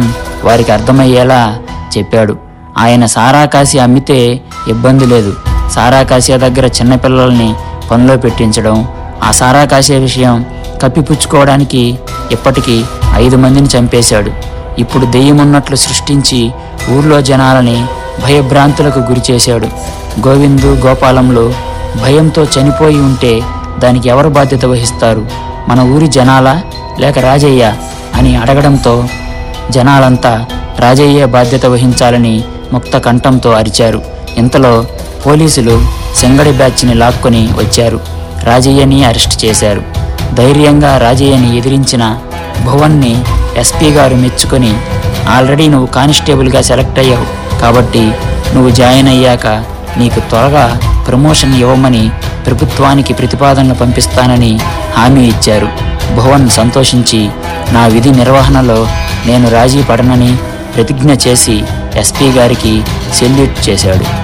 భువన్ వారికి అర్థమయ్యేలా చెప్పాడు ఆయన సారా కాసి అమ్మితే ఇబ్బంది లేదు సారా కాసియా దగ్గర చిన్నపిల్లల్ని పనిలో పెట్టించడం ఆ సారా కాసే విషయం కప్పిపుచ్చుకోవడానికి ఇప్పటికీ ఐదు మందిని చంపేశాడు ఇప్పుడు దెయ్యమున్నట్లు సృష్టించి ఊర్లో జనాలని భయభ్రాంతులకు గురి చేశాడు గోవిందు గోపాలంలో భయంతో చనిపోయి ఉంటే దానికి ఎవరు బాధ్యత వహిస్తారు మన ఊరి జనాలా లేక రాజయ్య అని అడగడంతో జనాలంతా రాజయ్య బాధ్యత వహించాలని ముక్త కంఠంతో అరిచారు ఇంతలో పోలీసులు సింగడి బ్యాచ్ని లాక్కొని వచ్చారు రాజయ్యని అరెస్ట్ చేశారు ధైర్యంగా రాజయ్యని ఎదిరించిన భువన్ని ఎస్పీ గారు మెచ్చుకొని ఆల్రెడీ నువ్వు కానిస్టేబుల్గా సెలెక్ట్ అయ్యావు కాబట్టి నువ్వు జాయిన్ అయ్యాక నీకు త్వరగా ప్రమోషన్ ఇవ్వమని ప్రభుత్వానికి ప్రతిపాదనలు పంపిస్తానని హామీ ఇచ్చారు భువన్ సంతోషించి నా విధి నిర్వహణలో నేను రాజీ పడనని ప్రతిజ్ఞ చేసి ఎస్పీ గారికి సెల్యూట్ చేశాడు